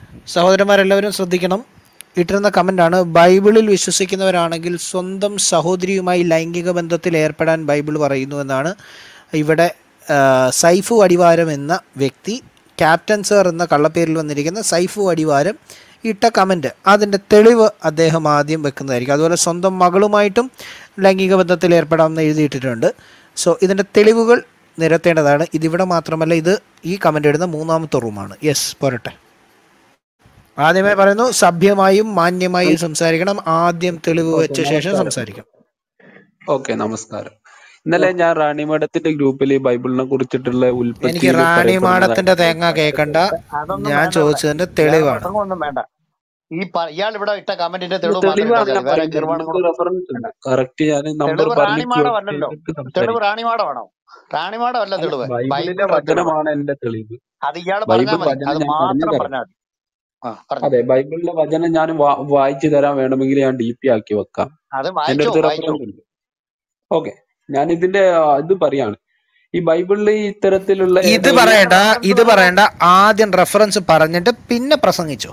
സഹോദരന്മാരെല്ലാവരും ശ്രദ്ധിക്കണം ഇട്ടിരുന്ന കമൻ്റാണ് ബൈബിളിൽ വിശ്വസിക്കുന്നവരാണെങ്കിൽ സ്വന്തം സഹോദരിയുമായി ലൈംഗിക ബന്ധത്തിൽ ഏർപ്പെടാൻ ബൈബിൾ പറയുന്നു എന്നാണ് ഇവിടെ ആ, സൈഫു അടിവാരം എന്ന വ്യക്തി ക്യാപ്റ്റൻ സർ എന്ന കള്ളപ്പേരിൽ വന്നിരിക്കുന്ന സൈഫു അടിവാരം ഇട്ട കമൻറ്റ് അതിൻ്റെ തെളിവ് അദ്ദേഹം ആദ്യം വെക്കുന്നതായിരിക്കും അതുപോലെ സ്വന്തം മകളുമായിട്ടും ലൈംഗിക ബന്ധത്തിൽ ഏർപ്പെടാമെന്ന് എഴുതിയിട്ടിട്ടുണ്ട് സോ ഇതിൻ്റെ തെളിവുകൾ നിരത്തേണ്ടതാണ് ഇതിവിടെ മാത്രമല്ല ഇത് ഈ കമൻ്റ് ഇടുന്ന മൂന്നാമത്തെ റൂമാണ് യെസ് പോരട്ടെ ആദ്യമേ പറയുന്നു സഭ്യമായും മാന്യമായും സംസാരിക്കണം ആദ്യം തെളിവ് വെച്ച ശേഷം സംസാരിക്കാം ഓക്കെ നമസ്കാരം ഇന്നലെ ഞാൻ റാണി മേഡത്തിന്റെ ഗ്രൂപ്പിൽ ബൈബിളിനെ കുറിച്ചിട്ടുള്ള എനിക്ക് ഉൽപ്പത്തി റാണി മാടത്തിന്റെ തേങ്ങ കേൾക്കണ്ട അതൊന്നും ഞാൻ വേണ്ട ചോദിച്ചതിന്റെ വേറെ തെളിവാണ് പ്രസംഗമൊന്നും വേണ്ട ഈ പ- ഇയാൾ ഇവിടെ ഇട്ട കമന്റിന്റെ തെളിവ് മാത്രം തെളിവാണ് ഇട്ടാൽ ഞാൻ മതി വേറെ പറയുന്നത് ഗർവാണങ്ങളൊന്നും റെഫറൻസ് ഉണ്ട് കറക്റ്റ് ഞാൻ നമ്പർ തെളിവ് പറഞ്ഞ് റാണിമാടമല്ലല്ലോ കേട്ടിട്ട് തെളിവ് സംസാരിക്കും റാണിമാടമാണോ റാണിമാടമല്ല അല്ല തെളിവ് ബൈബിളിലെ ബൈബിൾ തെളിവ് വചനമാണ് എന്റെ തെളിവ് അത് ഇയാൾ പറഞ്ഞാൽ ബൈബിൾ മതി വചനം അത് ഞാൻ പറഞ്ഞു മാത്രം തരാം പറഞ്ഞാൽ മതി ആ പറഞ്ഞു അതെ ബൈബിളിലെ വചനം ഞാൻ വാ- വായിച്ചു തരാൻ വേണമെങ്കിൽ ഞാൻ ഡി പി ആക്കി വെക്കാം അത് എന്റെ വായിച്ചോ അടുത്ത് വായിച്ചോ റെഫറൻസ് ഉണ്ട് ഓക്കെ ഞാൻ ഇതിന്റെ ആ, ഇത് പറയാണ് ഈ ബൈബിളിൽ ഇത്തരത്തിലുള്ള ഇത് ഏതെങ്കിലും പറയണ്ട ഇത് പറയണ്ട ആദ്യം റെഫറൻസ് പറഞ്ഞിട്ട് പിന്നെ പ്രസംഗിച്ചോ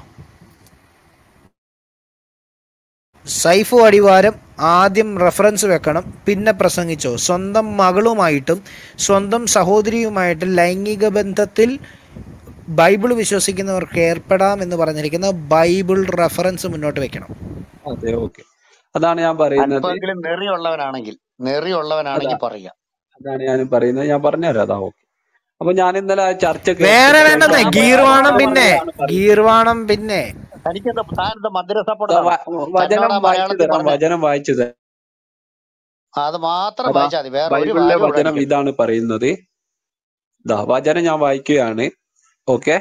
സൈഫു അടിവാരം ആദ്യം റെഫറൻസ് വെക്കണം പിന്നെ പ്രസംഗിച്ചോ സ്വന്തം മകളുമായിട്ടും സ്വന്തം സഹോദരിയുമായിട്ടും ലൈംഗിക ബന്ധത്തിൽ ബൈബിൾ വിശ്വസിക്കുന്നവർക്ക് ഏർപ്പെടാം എന്ന് പറഞ്ഞിരിക്കുന്ന ബൈബിൾ റെഫറൻസ് മുന്നോട്ട് വെക്കണം അതെ ഓക്കെ അതാണ് ഞാൻ പറയുന്നത് അല്പമെങ്കിലും നെറിയുള്ളവനാണെങ്കിൽ നെറിയുള്ളവനാണെങ്കിൽ പറയുക അതാണ് ഞാൻ പറയുന്നത് ഞാൻ പറഞ്ഞുതരാം അതാ ഓക്കെ അപ്പൊ ഞാൻ ഇന്നലെ ആ ചർച്ച വേറെ കേട്ടിട്ട് വേണ്ടെന്നേ ഞാൻ ഗീർവാണം മലയാളത്തിൽ പിന്നെ പറഞ്ഞതാണ് പറയുന്നത് ഗീർവാണം പിന്നെ തനിക്കെന്താ താനെന്താ മദ്രസ ദാ പൊട്ടനാണോ വ- വചനം തന്നോട് വായിച്ചു മലയാളത്തിൽ തരാം പറഞ്ഞ വചനം വായിച്ചു തരാം അത് മാത്രം അതാ വായിച്ചാൽ മതി വേറെ ഒരു ബൈബിളിലെ കാര്യം ഇവിടെ വചനം അടിക്കരുത് ഇതാണ് പറയുന്നത് ദാ വചനം ഞാൻ വായിക്കുകയാണ് ഓക്കെ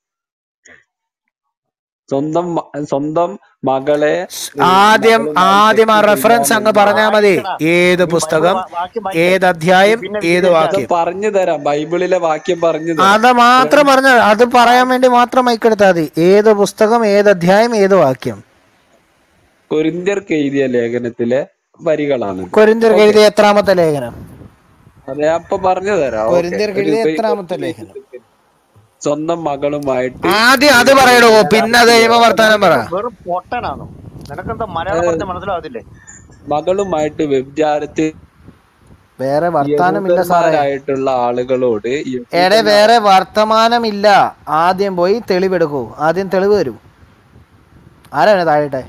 സ്വന്തം മ- സ്വന്തം മകളെ ഏ, ആദ്യം മകളുമായി ആദ്യം ആ സെക്സ് റെഫറൻസ് അങ്ങ് ചെയ്യാമെന്ന് പറഞ്ഞാൽ മതി വായിക്കടാ ഏത് നീ ബൈബിൾ പുസ്തകം വാ- വാക്യം വായിക്കേ ഏത് നീ അധ്യായം പിന്നെ ഏത് വിശദീകരിച്ചാൽ അത് വാക്യം പറഞ്ഞു തരാം ബൈബിളിലെ വാക്യം പറഞ്ഞു തരാം അത് മാത്രം പറഞ്ഞ അത് പറയാൻ വേണ്ടി മാത്രം മൈക്കെടുത്താൽ മതി ഏത് പുസ്തകം ഏത് അധ്യായം ഏത് വാക്യം കൊരിന്ത്യർക്ക് എഴുതിയ ലേഖനത്തിലെ വരികളാണ് കൊരിന്ത്യർക്ക് ഓക്കെ എഴുതിയ എത്രാമത്തെ ലേഖനം അതെ അപ്പൊ പറഞ്ഞു തരാം ഓക്കെ കൊരിന്ത്യർക്ക് ഒരു എഴുതിയ ഇപ്പൊ ഈ എത്രാമത്തെ ലേഖനം സ്വന്തം മകളുമായിട്ട് ആദ്യം അത് പറയടോ പിന്നെ അത് കഴിയുമ്പോ വർത്താനം പറ നിനക്കെന്താ വെറും പൊട്ടനാണോ നിനക്കെന്താ മലയാളം ഏ, പറഞ്ഞ മനസ്സിലാവത്തില്ലേ മകളുമായിട്ട് വ്യഭിചാരത്തിൽ വേറെ വർത്താനമില്ല സാറേ യഹൂദന്മാരായിട്ടുള്ള ആളുകളോട് എടെ യഹൂദന്മാർ വേറെ വർത്തമാനമില്ല ആദ്യം പോയി തെളിവെടുക്കൂ ആദ്യം തെളിവ് തരൂ ആരാണ് താഴെ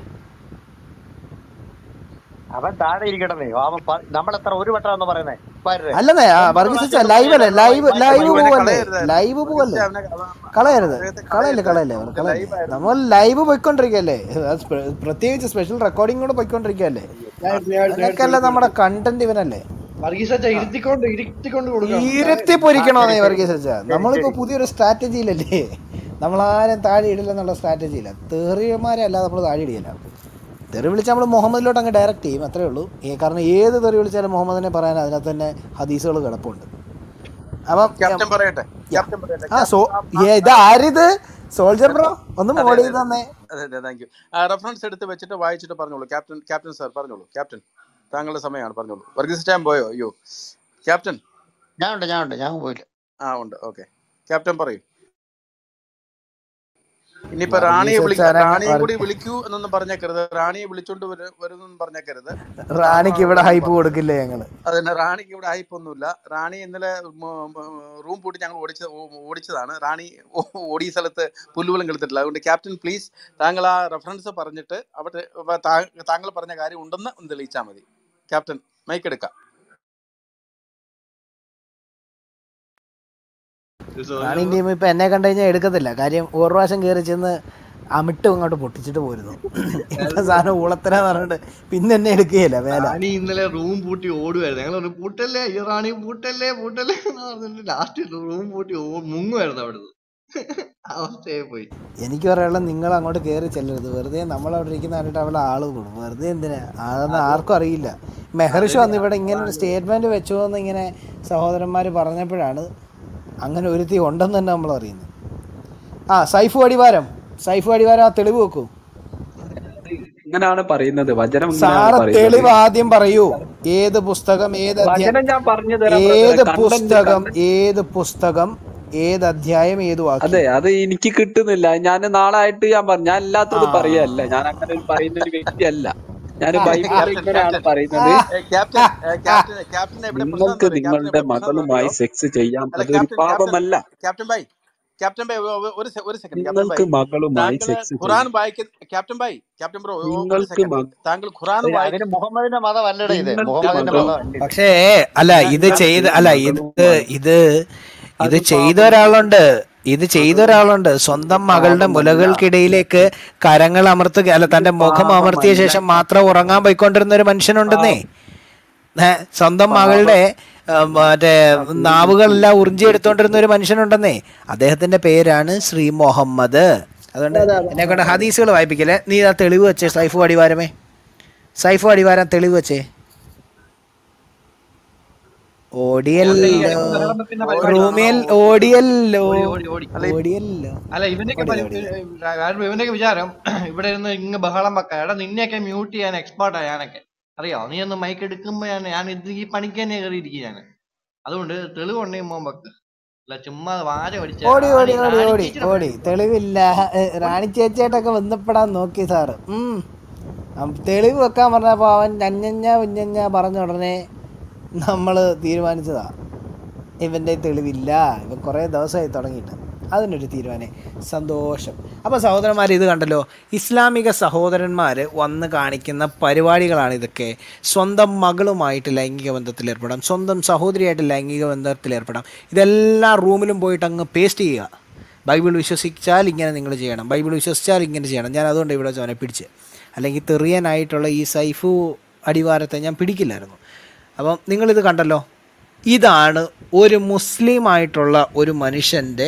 അവൻ താഴെ ഇരിക്കട്ടെ അവൻ പ- നമ്മളെത്ര ഒരു വട്ടമാണെന്ന് പറയുന്നേ വരരെ അല്ലെന്നേ ആ ഒമ്പത് വർഗീസ് പ്രാവശ്യം ലൈവ് അല്ലേ ലൈവ് വായിച്ച ലൈവ് ബൈബിൾ അവനെ പോവല്ലേ കളയരുതായിരുന്നു ലൈവ് പോവല്ലേ അവനെ അവൻ- കളയരുത് അദ്ദേഹത്തെ കളയല്ലേ കളയല്ലേ കളയരുതായിരുന്നു അവർ ഇത് കളയല്ലേ ലൈവായിരുന്നു നമ്മൾ ലൈവ് പോയിക്കൊണ്ടിരിക്കുകയല്ലേ അത് സ്പെ- പ്രത്യേകിച്ച് സ്പെഷ്യൽ റെക്കോർഡിംഗ് കൂടെ പോയിക്കൊണ്ടിരിക്കുകയല്ലേ അതിനൊക്കെയല്ലേ നമ്മുടെ കണ്ടന്റ് ഇവനല്ലേ വർഗീസച്ച ഇരുത്തിക്കൊണ്ട് ഇരുത്തിക്കൊണ്ട് കൊടുക്കണം ഇരുത്തി പൊരിക്കണോന്നേ വർഗീസ് അച്ഛാ നമ്മളിപ്പോ പുതിയൊരു സ്ട്രാറ്റജിയിലല്ലേ നമ്മളാരും താഴെ ഇടില്ലെന്നുള്ള സ്ട്രാറ്റജിയില്ല തെറിയന്മാരെ അല്ലാതെ നമ്മൾ താഴെ ഇടിയല്ല തെറി വിളിച്ചാൽ നമ്മൾ മുഹമ്മദിലോട്ട് അങ്ങ് ഡയറക്റ്റ് ചെയ്യും അത്രേ ഉള്ളൂ ഏ- കാരണം ഏത് തെറി വിളിച്ചാലും മുഹമ്മദിനെ പറയാൻ അതിനകത്ത് തന്നെ ഹദീസുകൾ കിടപ്പുണ്ട് അപ്പം ക്യാപ്റ്റൻ പറയട്ടെ യാ. ക്യാപ്റ്റൻ പറയട്ടെ ആ സോ ക്യാപ്റ്റൻ ഏ, ഇത് ആരിത് സോൾജർ ബ്രോ ഒന്ന് അതെ മോഡ് അതെ ചെയ്ത് തന്നെ അതെ അതെ താങ്ക് യു റെഫറൻസ് എടുത്ത് വെച്ചിട്ട് വായിച്ചിട്ട് പറഞ്ഞോളൂ ക്യാപ്റ്റൻ ക്യാപ്റ്റൻ സാർ പറഞ്ഞോളൂ ക്യാപ്റ്റൻ താങ്കളുടെ സമയമാണ് പറഞ്ഞോളൂ വർഗീസ് ടൈം പോയോ അയ്യോ ക്യാപ്റ്റൻ ഞാനുണ്ട് ഞാനുണ്ട് ഞാൻ പോയില്ല ആ ഉണ്ട് ഓക്കെ ക്യാപ്റ്റൻ പറയൂ ഇനിയിപ്പോ റാണിയെ വർഗീസ് വിളി അച്ഛനെ റാണിയെ കൂടി വിളിക്കൂ എന്നൊന്നും പറഞ്ഞേക്കരുത് റാണിയെ വിളിച്ചോണ്ട് വരു- വരുന്നെന്നും പറഞ്ഞേക്കരുത് റാണിക്ക് ഇവിടെ അതാണ് ഹൈപ്പ് പറഞ്ഞത് കൊടുക്കില്ലേ ഞങ്ങള് അതന്നെ റാണിക്ക് ഇവിടെ ഹൈപ്പൊന്നുമില്ല റാണി ഇന്നലെ റൂം പൂട്ടി ഞങ്ങൾ ഓടിച്ച ഓടിച്ചതാണ് റാണി ഓ- ഓടിയ സ്ഥലത്ത് പുല്ലുവലും കെടുത്തിട്ടില്ല അതുകൊണ്ട് ക്യാപ്റ്റൻ പ്ലീസ് താങ്കൾ ആ റെഫറൻസ് പറഞ്ഞിട്ട് അവിടെ താ- താങ്കൾ പറഞ്ഞ കാര്യം ഉണ്ടെന്ന് ഒന്ന് തെളിയിച്ചാൽ മതി ക്യാപ്റ്റൻ മൈക്ക് എടുക്കാം റാണിയും ടീം ഇപ്പൊ എന്നെ കണ്ടു കഴിഞ്ഞാൽ എടുക്കത്തില്ല കാര്യം ഒരു പ്രാവശ്യം കയറി ചെന്ന് അമിട്ടും അങ്ങോട്ട് പൊട്ടിച്ചിട്ട് പോരുന്നു ഇപ്പൊ സാധനം ഊളത്തരാന്ന് പറഞ്ഞിട്ട് പിന്നെ എന്നെ എടുക്കുകയില്ല വേല റാണി ഇന്നലെ റൂം പൂട്ടി ഓടുമായിരുന്നു ഞങ്ങൾ പറഞ്ഞു പൂട്ടല്ലേ അയ്യോ റാണി പൂട്ടല്ലേ പൂട്ടല്ലേ എന്ന് പറഞ്ഞിട്ട് ലാസ്റ്റ് റൂം പൂട്ടി ഓ- മുങ്ങുമായിരുന്നു അവിടുന്ന് അവസ്ഥയായി പോയി എനിക്ക് പറയാനുള്ളത് നിങ്ങൾ അങ്ങോട്ട് കയറി ചെല്ലരുത് വെറുതെ നമ്മൾ അവിടെ ഇരിക്കുന്ന കണ്ടിട്ട് അവിടെ ആള് കൂടും വെറുതെ എന്തിനാ അതൊന്നും ആർക്കും അറിയില്ല മെഹർഷു അന്ന് ഇവിടെ ഇങ്ങനെ ഒരു സ്റ്റേറ്റ്മെന്റ് വെച്ചു എന്ന് ഇങ്ങനെ സഹോദരന്മാർ പറഞ്ഞപ്പോഴാണ് അങ്ങനെ ഒരുത്തി ഉണ്ടെന്ന് തന്നെ നമ്മൾ അറിയുന്നത് ആ സൈഫു അടിവാരം സൈഫു അടിവാരം ആ തെളിവ് വെക്കൂ ഇങ്ങനെയാണ് പറയുന്നത് വചനം ഇങ്ങനെയാണ് സാറ് പറയുന്നത് തെളിവ് ആദ്യം പറയൂ ഏത് പുസ്തകം ഏത് അധ്യായം വചനം ഞാൻ പറഞ്ഞു തരാം ഏത് ബ്രദറെ പുസ്തകം കണ്ടന്റ് ഏത് പുസ്തകം ഏത് അധ്യായം ഏത് അതെ വാക്യം അത് എനിക്ക് കിട്ടുന്നില്ല ഞാൻ നാളായിട്ട് ഞാൻ പറഞ്ഞു ഞാൻ ആ അല്ലാത്തത് പറയല്ല ഞാൻ അങ്ങനെ ഒരു പറയുന്ന ഒരു വ്യക്തിയല്ല ഞാൻ ആ ബൈബിളിൽ ക്യാപ്റ്റൻ ഇങ്ങനെയാണ് ക്യാപ്റ്റൻ പറയുന്നത് ഏ, ക്യാപ്റ്റൻ ഏ, ക്യാപ്റ്റൻ ക്യാപ്റ്റൻ എവിടെ പ്രശ്നം നിങ്ങൾക്ക് എന്ന് അറിയോ ക്യാപ്റ്റൻ നിങ്ങളുടെ എവിടെ പ്രശ്നം എന്ന് മകളുമായി അറിയോ സെക്സ് ചെയ്യാം അല്ല അതൊരു ക്യാപ്റ്റൻ ക്യാപ്റ്റൻ പാപമല്ല ക്യാപ്റ്റൻ ബൈ ക്യാപ്റ്റൻ ബൈ ഒ- ഒ- ഒരു സെ- ഒരു സെക്കൻഡ് ക്യാപ്റ്റൻ ബൈ നിങ്ങൾക്ക് മകളുമായി താങ്കള് സെക്സ് ഖുറാൻ ചെയ്യാം വായിക്കുന്ന ക്യാപ്റ്റൻ ബൈ ക്യാപ്റ്റൻ ബ്രോ ഒ- ഒരു നിങ്ങൾക്ക് സെക്കൻഡ് മ- താങ്കൾ ഖുറാൻ അതിന് വായിക്ക അതിന് മുഹമ്മദിന്റെ മതം അല്ലടേ ഇത് നിങ്ങൾക്ക് മുഹമ്മദിന്റെ മകൾ മതം അല്ല ഇത് പക്ഷേ അല്ല ഞാൻ ഇത് ഞാൻ ചെയ്ത് നിങ്ങൾക്ക് അല്ല ഇത് മകളുമായി ഇത് ഇത് അത് ചെയ്ത പാപമല്ല ഒരാളുണ്ട് ഇത് ചെയ്ത അത് ഒരാളുണ്ട് സ്വന്തം അത് മകളുടെ പാപമല്ല മുലകൾക്കിടയിലേക്ക് കരങ്ങൾ അമർത്തുക അല്ല അത് തന്റെ മുഖം അമർത്തിയ പാപമല്ല ശേഷം മാത്രം ഉറങ്ങാൻ പോയിക്കൊണ്ടിരുന്ന ഒരു മനുഷ്യനുണ്ടെന്നേ ഏ, സ്വന്തം മകളുടെ ആ, മറ്റേ നാവുകളെല്ലാം ഉറിഞ്ചിയെടുത്തോണ്ടിരുന്ന ഒരു മനുഷ്യനുണ്ടെന്നേ അദ്ദേഹത്തിന്റെ പേരാണ് ശ്രീ മുഹമ്മദ് അതുകൊണ്ട് എന്നെ കൊണ്ട് ഹദീസുകൾ വായിപ്പിക്കല്ലേ നീ ആ തെളിവ് വെച്ചേ സൈഫു അടിവാരമേ സൈഫു അടിവാരം തെളിവ് വെച്ചേ ഇവന്റെ ഈ ഓടിയല്ലോ ഇടയ്ക്ക് ബഹളം വെക്കുന്ന ഓടി റൂമിയൽ പരിപാടിയാണോ ഓടിയല്ലോ ഓടി ഓടി ഓടി അല്ല ഈ- ഓടിയല്ലോ അല്ല ഇവന്റെയൊക്കെ ഓടി പരി- ഓടി കാരണം ഇവന്റെയൊക്കെ വിചാരം ഇവിടെ ഇരുന്ന് ഇങ്ങ് ബഹളം വെക്കാൻ എടാ നിന്നെയൊക്കെ മ്യൂട്ട് ചെയ്യാൻ എക്സ്പേർട്ടാ ഞാനൊക്കെ അറിയോ നീ ഒന്ന് മൈക്ക് എടുക്കുമ്പോ ഞാൻ ഞാൻ ഇത് ഈ പണിക്ക് തന്നെ കയറിയിരിക്കും ഞാൻ അതുകൊണ്ട് തെളിവുണ്ടെങ്കിൽ മോൻ വെക്ക് അല്ല ചുമ്മാ വാര പഠിച്ച ഓടി ഓടി റാണി ഓടി റാണി ഓടി ചേച്ചിയുടെ ഓടി പണി തെളിവില്ല ഏ, റാണി ചേച്ചിയായിട്ടൊക്കെ ബന്ധപ്പെടാൻ നോക്കി സാറ് ഉം. അം- തെളിവ് വെക്കാൻ പറഞ്ഞപ്പോ അവൻ ഞഞ്ഞഞ്ഞ ഉഞ്ഞഞ്ഞ പറഞ്ഞ ഉടനെ നമ്മൾ തീരുമാനിച്ചതാ ഇവന്റെ തെളിവില്ല ഇവൻ കുറേ ദിവസമായി തുടങ്ങിയിട്ട് അതിനൊരു തീരുമാനം സന്തോഷം അപ്പോൾ സഹോദരന്മാർ ഇത് കണ്ടല്ലോ ഇസ്ലാമിക സഹോദരന്മാർ വന്ന് കാണിക്കുന്ന പരിപാടികളാണ് ഇതൊക്കെ സ്വന്തം മകളുമായിട്ട് ലൈംഗിക ബന്ധത്തിൽ ഏർപ്പെടാം സ്വന്തം സഹോദരിയായിട്ട് ലൈംഗിക ബന്ധത്തിൽ ഏർപ്പെടാം ഇതെല്ലാം റൂമിലും പോയിട്ട് അങ്ങ് പേസ്റ്റ് ചെയ്യുക ബൈബിൾ വിശ്വസിച്ചാൽ ഇങ്ങനെ നിങ്ങൾ ചെയ്യണം ബൈബിൾ വിശ്വസിച്ചാൽ ഇങ്ങനെ ചെയ്യണം ഞാൻ അതുകൊണ്ട് ഇവിടെ ചോനെ പിടിച്ച് അല്ലെങ്കിൽ തെറിയനായിട്ടുള്ള ഈ സൈഫു അടിവാരത്തെ ഞാൻ പിടിക്കില്ലായിരുന്നു അപ്പം നിങ്ങളിത് കണ്ടല്ലോ ഇതാണ് ഒരു മുസ്ലിം ആയിട്ടുള്ള ഒരു മനുഷ്യൻ്റെ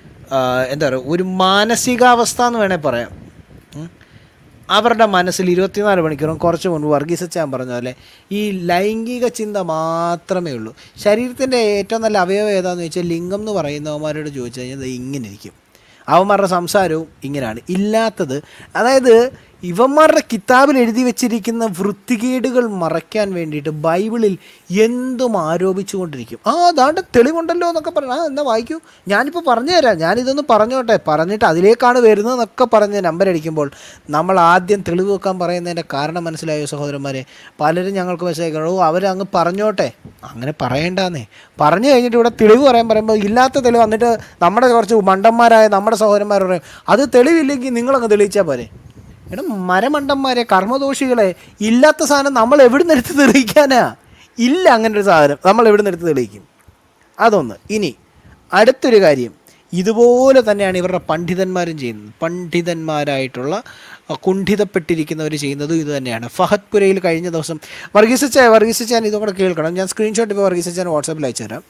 എന്താ പറയുക ഒരു മാനസികാവസ്ഥ എന്ന് വേണേൽ പറയാം ഉം. അവരുടെ മനസ്സിൽ ഇരുപത്തിനാല് മണിക്കൂറും കുറച്ച് മുൻപ് വർഗീസച്ചാൻ പറഞ്ഞ പോലെ ഈ ലൈംഗിക ചിന്ത മാത്രമേ ഉള്ളൂ ശരീരത്തിൻ്റെ ഏറ്റവും നല്ല അവയവം ഏതാണെന്ന് ചോദിച്ചാൽ ലിംഗം എന്ന് പറയുന്നവന്മാരോട് ചോദിച്ചു കഴിഞ്ഞാൽ ദേ ഇങ്ങനെ ഇരിക്കും അവന്മാരുടെ സംസാരവും ഇങ്ങനെയാണ് ഇല്ലാത്തത് അതായത് ഇവന്മാരുടെ കിതാബിൽ എഴുതി വെച്ചിരിക്കുന്ന വൃത്തികേടുകൾ മറയ്ക്കാൻ വേണ്ടിയിട്ട് ബൈബിളിൽ എന്തും ആരോപിച്ചുകൊണ്ടിരിക്കും ആ അതാണ്ട് തെളിവുണ്ടല്ലോ എന്നൊക്കെ പറഞ്ഞു ആ എന്നാ വായിക്കൂ ഞാനിപ്പോൾ പറഞ്ഞു തരാം ഞാനിതൊന്ന് പറഞ്ഞോട്ടെ പറഞ്ഞിട്ട് അതിലേക്കാണ് വരുന്നതെന്നൊക്കെ പറഞ്ഞ് നമ്പർ അടിക്കുമ്പോൾ നമ്മൾ ആദ്യം തെളിവ് വെക്കാൻ പറയുന്നതിൻ്റെ കാരണം മനസ്സിലായോ സഹോദരന്മാരെ പലരും ഞങ്ങൾക്ക് മെസ്സേജ് ഓ അവരങ്ങ് പറഞ്ഞോട്ടെ അങ്ങനെ പറയണ്ടാന്നേ പറഞ്ഞു കഴിഞ്ഞിട്ട് ഇവിടെ തെളിവ് പറയാൻ പറയുമ്പോൾ ഇല്ലാത്ത തെളിവ് വന്നിട്ട് നമ്മുടെ കുറച്ച് മണ്ടന്മാരായ നമ്മുടെ സഹോദരന്മാർ പറയും അത് തെളിവില്ലെങ്കിൽ നിങ്ങളങ്ങ് തെളിയിച്ചാൽ പോരെ എടാ മരമണ്ടന്മാരെ കർമ്മദോഷികളെ ഇല്ലാത്ത സാധനം നമ്മൾ എവിടെ നിന്ന് എടുത്ത് തെളിയിക്കാനാ ഇല്ല അങ്ങനെ ഒരു സാധനം നമ്മൾ എവിടെ നിന്ന് എടുത്ത് തെളിയിക്കും അതൊന്ന് ഇനി അടുത്തൊരു കാര്യം ഇതുപോലെ തന്നെയാണ് ഇവരുടെ പണ്ഡിതന്മാരും ചെയ്യുന്നത് പണ്ഡിതന്മാരായിട്ടുള്ള അഹ്, കുണ്ഠിതപ്പെട്ടിരിക്കുന്നവർ ചെയ്യുന്നതും ഇത് തന്നെയാണ് ഫഹദ്പുരയിൽ കഴിഞ്ഞ ദിവസം വർഗീസച്ച വർഗീസച്ചാൻ ഇതും കൂടെ കേൾക്കണം ഞാൻ സ്ക്രീൻഷോട്ട് ഇപ്പോൾ വർഗീസച്ചാൻ വാട്സാപ്പിൽ അയച്ചു തരാം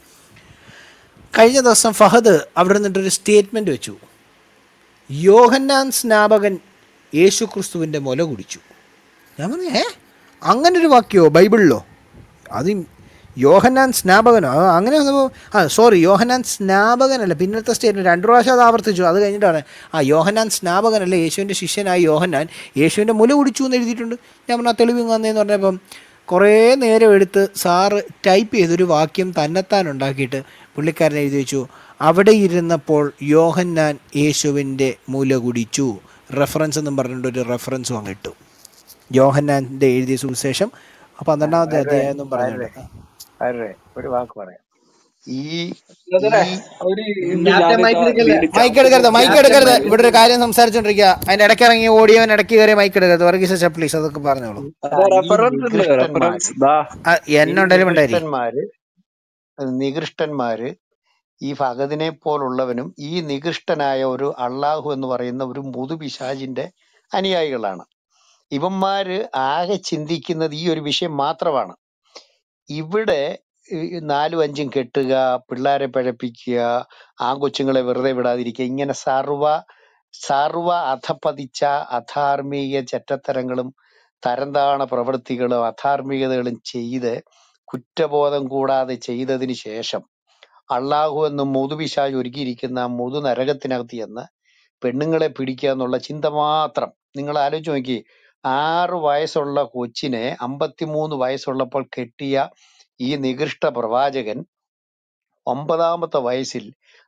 കഴിഞ്ഞ ദിവസം ഫഹദ് അവിടെ നിന്നിട്ടൊരു സ്റ്റേറ്റ്മെൻറ്റ് വെച്ചു യോഹന്നാൻ സ്നാപകൻ യേശു ക്രിസ്തുവിൻ്റെ മുല കുടിച്ചു ഞാൻ പറഞ്ഞു ഏ അങ്ങനെ ഒരു വാക്യമോ ബൈബിളിലോ അത് യോഹന്നാൻ സ്നാപകനോ ആ, അങ്ങനെ വന്നപ്പോൾ ആ സോറി യോഹന്നാൻ സ്നാപകനല്ല പിന്നത്തെ സ്റ്റേറ്റ്മെൻറ്റ് രണ്ട് പ്രാവശ്യം അത് ആവർത്തിച്ചു അത് കഴിഞ്ഞിട്ടാണ് ആ യോഹന്നാൻ സ്നാപകനല്ല യേശുവിൻ്റെ ശിഷ്യനായ യോഹന്നാൻ യേശുവിൻ്റെ മുല കുടിച്ചു എന്ന് എഴുതിയിട്ടുണ്ട് ഞാൻ പറഞ്ഞു ആ തെളിവ് വന്നതെന്ന് പറഞ്ഞപ്പം കുറേ നേരം എടുത്ത് സാറ് ടൈപ്പ് ചെയ്തൊരു വാക്യം തന്നെത്താൻ ഉണ്ടാക്കിയിട്ട് പുള്ളിക്കാരൻ എഴുതി വെച്ചു അവിടെ ഇരുന്നപ്പോൾ യോഹന്നാൻ യേശുവിൻ്റെ മുല കുടിച്ചു റെഫറൻസ് എന്നും പറഞ്ഞിട്ട് ഒരു റെഫറൻസും അങ്ങ് ഇട്ടു യോഹന്നാൻ്റെ എഴുതിയ സുവിശേഷം പന്ത്രണ്ടാമത്തെ അധ്യായം എന്നും പറഞ്ഞിട്ട് ആരുടെ ഒരു വാക്ക് പറയാം ഈ ബ്രദറെ, ഈ ഒരു ഇത് ക്യാപ്റ്റൻ ഞാനിതാ മൈക്ക് എടുക്കല്ലേ? വിളിക്കാം. മൈക്ക് എടുക്കരുത് മൈക്ക് ക്യാപ്റ്റൻ എടുക്കരുത് മൈക്ക് ഇവിടെ ഒരു കാര്യം സംസാരിച്ചോണ്ടിരിക്കുക അതിന്റെ ഇടയ്ക്ക് ഇറങ്ങി ഓടിയവൻ ഇടയ്ക്ക് കയറി മൈക്ക് എടുക്കരുത് വർഗീസ പ്ലീസ് അതൊക്കെ പറഞ്ഞോളൂ അതാ ഈ റെഫറൻസ് ഉണ്ട് നികൃഷ്ടന്മാര് റെഫറൻസ് ദാ ആ, ഈ എന്നുണ്ടെങ്കിലും ഉണ്ടായിരിക്കും നികൃഷ്ടന്മാര് നികൃഷ്ടന്മാര് ഈ ഭഗതിനെ പോലുള്ളവനും ഈ നികൃഷ്ടനായ ഒരു അള്ളാഹു എന്ന് പറയുന്ന ഒരു മുതുപിശാചിന്റെ അനുയായികളാണ് ഇവന്മാര് ആകെ ചിന്തിക്കുന്നത് ഈ ഒരു വിഷയം മാത്രമാണ് ഇവിടെ ഈ നാലും അഞ്ചും കെട്ടുക പിള്ളേരെ പഴപ്പിക്കുക ആൺകൊച്ചുങ്ങളെ വെറുതെ വിടാതിരിക്കുക ഇങ്ങനെ സർവ സർവ അധപ്പതിച്ച അധാർമിക ചെറ്റത്തരങ്ങളും തരംതാണ പ്രവൃത്തികളും അധാർമികതകളും ചെയ്ത് കുറ്റബോധം കൂടാതെ ചെയ്തതിന് ശേഷം അള്ളാഹു എന്നും മുതുപിശാജ് ഒരുക്കിയിരിക്കുന്ന ആ മുതു നരകത്തിനകത്ത് ചെന്ന് പെണ്ണുങ്ങളെ പിടിക്കുക എന്നുള്ള ചിന്ത മാത്രം നിങ്ങൾ ആലോചിച്ച് നോക്കി ആറ് വയസ്സുള്ള കൊച്ചിനെ അമ്പത്തിമൂന്ന് വയസ്സുള്ളപ്പോൾ കെട്ടിയ ഈ നികൃഷ്ട പ്രവാചകൻ ഒമ്പതാമത്തെ വയസ്സിൽ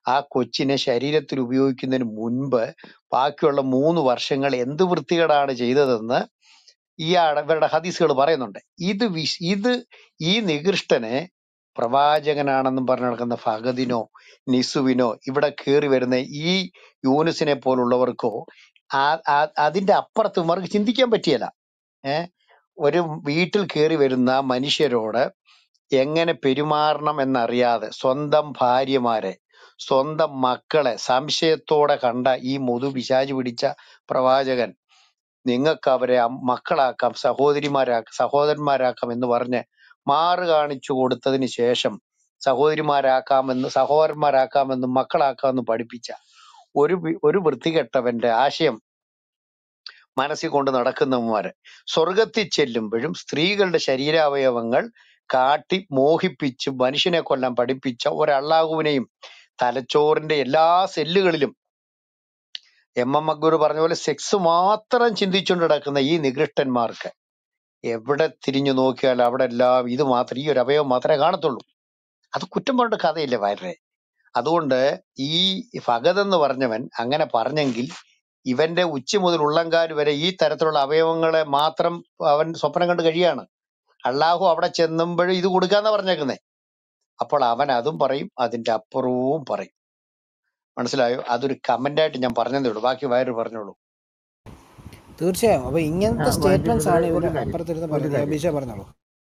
ആ കൊച്ചിനെ ശരീരത്തിൽ ഉപയോഗിക്കുന്നതിന് മുൻപ് ബാക്കിയുള്ള മൂന്ന് വർഷങ്ങൾ എന്ത് വൃത്തികേടാണ് ചെയ്തതെന്ന് ഈ ആട- ഇവരുടെ ഹദീസുകൾ പറയുന്നുണ്ട് ഇത് വിശ് ഇത് ഈ നികൃഷ്ടനെ പ്രവാചകനാണെന്നും പറഞ്ഞു നടക്കുന്ന ഫഹദിനോ നിസുവിനോ ഇവിടെ കയറി വരുന്ന ഈ യൂനുസിനെ പോലുള്ളവർക്കോ ആ- ആ- അതിന്റെ അപ്പുറത്ത് ഇവർക്ക് ചിന്തിക്കാൻ പറ്റിയല്ല ഏഹ് ഒരു വീട്ടിൽ കയറി വരുന്ന മനുഷ്യരോട് എങ്ങനെ പെരുമാറണം എന്നറിയാതെ സ്വന്തം ഭാര്യമാരെ സ്വന്തം മക്കളെ സംശയത്തോടെ കണ്ട ഈ മുതു പിശാച് പിടിച്ച പ്രവാചകൻ നിങ്ങൾക്ക് അവരെ അം- മക്കളാക്കാം സഹോദരിമാരാക്കാം സഹോദരന്മാരാക്കാം എന്ന് പറഞ്ഞ് മാറ് കാണിച്ചു കൊടുത്തതിന് ശേഷം സഹോദരിമാരാക്കാമെന്ന് സഹോദരന്മാരാക്കാമെന്ന് മക്കളാക്കാമെന്ന് പഠിപ്പിച്ച ഒരു വി- ഒരു വൃത്തികെട്ടവന്റെ ആശയം മനസ്സിൽ കൊണ്ട് നടക്കുന്നവന്മാര് സ്വർഗത്തിൽ ചെല്ലുമ്പോഴും സ്ത്രീകളുടെ ശരീരാവയവങ്ങൾ കാട്ടി മോഹിപ്പിച്ച് മനുഷ്യനെ കൊല്ലാൻ പഠിപ്പിച്ച ഒരള്ളാഹുവിനെയും തലച്ചോറിന്റെ എല്ലാ സെല്ലുകളിലും എം എം അക്ബർ പറഞ്ഞ പോലെ സെക്സ് മാത്രം ചിന്തിച്ചുകൊണ്ട് നടക്കുന്ന ഈ നികൃഷ്ടന്മാർക്ക് എവിടെ തിരിഞ്ഞു നോക്കിയാൽ അവിടെ എല്ലാം ഇത് മാത്രം ഈ ഒരു അവയവം മാത്രമേ കാണത്തുള്ളൂ അത് കുറ്റം പറഞ്ഞ കഥയില്ലേ വയറേ അതുകൊണ്ട് ഈ ഫഗത് എന്ന് പറഞ്ഞവൻ അങ്ങനെ പറഞ്ഞെങ്കിൽ ഇവന്റെ ഉച്ച മുതൽ ഉള്ളങ്കാൽ വരെ ഈ തരത്തിലുള്ള അവയവങ്ങളെ മാത്രം അവൻ സ്വപ്നം കണ്ട് കഴിയാണ് അള്ളാഹു അവിടെ ചെന്നുമ്പോഴും ഇത് കൊടുക്കാന്നാ പറഞ്ഞേക്കുന്നേ അപ്പോൾ അവൻ അതും പറയും അതിന്റെ അപ്പുറവും പറയും മനസ്സിലായോ അതൊരു കമന്റ് ആയിട്ട് ഞാൻ പറഞ്ഞതേ ഉള്ളൂ ബാക്കി വയറ് പറഞ്ഞോളൂ തീർച്ചയായും അപ്പൊ ആ ഇങ്ങനത്തെ വൈദ്യ സ്റ്റേറ്റ്മെന്റ്സ് ആണ് ബ്രദറെ ഇവർ ഒരു കാര്യം അപ്പുറത്തിരുന്ന് ഒരു പറയുന്നത് കാര്യം അഭിഷേക് പറഞ്ഞോളൂ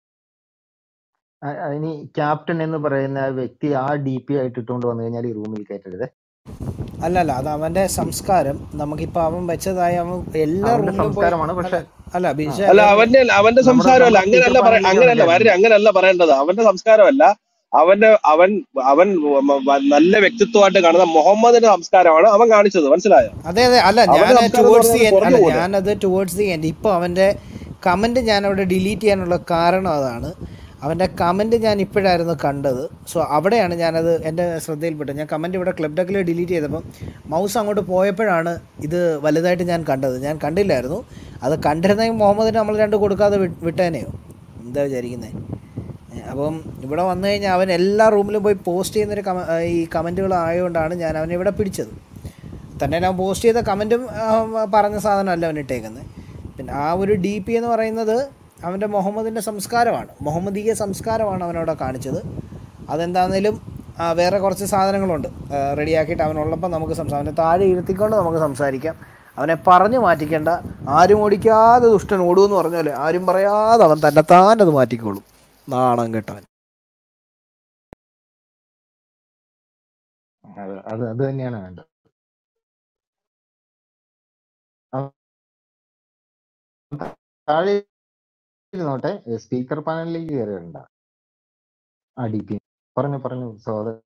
ആ- ആ ഇനി ക്യാപ്റ്റൻ എന്ന് പറയുന്ന ആ വ്യക്തി ആ ഡി പി ആയിട്ട് ഇട്ടുകൊണ്ട് വന്നു കഴിഞ്ഞാൽ ഈ റൂമിൽ കയറ്റരുത് അല്ല അല്ല അത് അവന്റെ സംസ്കാരം നമുക്കിപ്പോ അവൻ വെച്ചതായി അവൻ എല്ലാ അവന്റെ റൂമിലും പോയി സംസ്കാരമാണ് അല്ല പക്ഷെ അല്ല അല്ല അഭിഷേക് അവന്റെ അവന്റെ നമ്മുടെ സംസാരമല്ല നമ്മുടെ സ്പീക്കർ അങ്ങനെയല്ല പറ പാനലിലേക്ക് അങ്ങനെയല്ല വന്നില്ലായിരുന്നു വരെ അങ്ങനെയല്ല പറയേണ്ടത് അവന്റെ സംസ്കാരമല്ല അവന്റെ അവൻ അവൻ വ- വ- നല്ല വ്യക്തിത്വമായിട്ട് കാണുന്ന മുഹമ്മദിന്റെ സംസ്കാരമാണ് അവൻ കാണിച്ചത് മനസ്സിലായോ അതെ അതെ അല്ല അവന്റെ ഞാൻ സംസ്കാരം എന്ന് ടുവേർഡ്സ് ദി പറഞ്ഞാൽ എൻഡ് അല്ല കുറഞ്ഞു പോലെ ഞാനത് ടുവേർഡ്സ് ദി എൻഡ് ഇപ്പോൾ അവൻ്റെ കമൻറ്റ് ഞാൻ അവിടെ ഡിലീറ്റ് ചെയ്യാനുള്ള കാരണം അതാണ് അവൻ്റെ കമൻറ്റ് ഞാൻ ഇപ്പോഴായിരുന്നു കണ്ടത് സോ അവിടെയാണ് ഞാനത് എൻ്റെ ശ്രദ്ധയിൽപ്പെട്ടത് ഞാൻ കമൻറ്റ് ഇവിടെ ക്ലബ് ഡെക്കിൽ ഡിലീറ്റ് ചെയ്തപ്പം മൗസ് അങ്ങോട്ട് പോയപ്പോഴാണ് ഇത് വലുതായിട്ട് ഞാൻ കണ്ടത് ഞാൻ കണ്ടില്ലായിരുന്നു അത് കണ്ടിരുന്നെങ്കിൽ മുഹമ്മദിന് നമ്മൾ രണ്ട് കൊടുക്കാതെ വി- വിട്ടേനെയോ എന്താ വിചാരിക്കുന്നത് അപ്പം ഇവിടെ വന്നു കഴിഞ്ഞാൽ അവൻ എല്ലാ റൂമിലും പോയി പോസ്റ്റ് ചെയ്യുന്നൊരു കമ ഈ കമൻറ്റുകൾ ആയതുകൊണ്ടാണ് ഞാൻ അവനെ ഇവിടെ പിടിച്ചത് തന്നെ ഞാൻ പോസ്റ്റ് ചെയ്ത കമൻറ്റും പറഞ്ഞ സാധനമല്ല അവൻ ഇട്ടേക്കുന്നത് പിന്നെ ആ ഒരു ഡി പി എന്ന് പറയുന്നത് അവൻ്റെ മുഹമ്മദിൻ്റെ സംസ്കാരമാണ് മുഹമ്മദീയ സംസ്കാരമാണ് അവനവിടെ കാണിച്ചത് അതെന്താണെങ്കിലും ആ, വേറെ കുറച്ച് സാധനങ്ങളുണ്ട് ആ, റെഡിയാക്കിയിട്ട് അവനുള്ളപ്പോൾ നമുക്ക് സംസാരിക്കാം അവനെ താഴെ ഇരുത്തിക്കൊണ്ട് നമുക്ക് സംസാരിക്കാം അവനെ പറഞ്ഞു മാറ്റിക്കേണ്ട ആരും ഓടിക്കാതെ ദുഷ്ടൻ ഓടുമെന്ന് പറഞ്ഞ ആരും പറയാതെ അവൻ തന്നെത്താൻ അത് മാറ്റിക്കോളും നാണം കെട്ടവൻ അത് അത് അത് തന്നെയാണ് വേണ്ടത് അവൻ താഴെ ഇരുന്നോട്ടെ സ്പീക്കർ പാനലിലേക്ക് കയറി വരണ്ട ആ ഡി പി പറഞ്ഞു പറഞ്ഞു സഹോദരൻ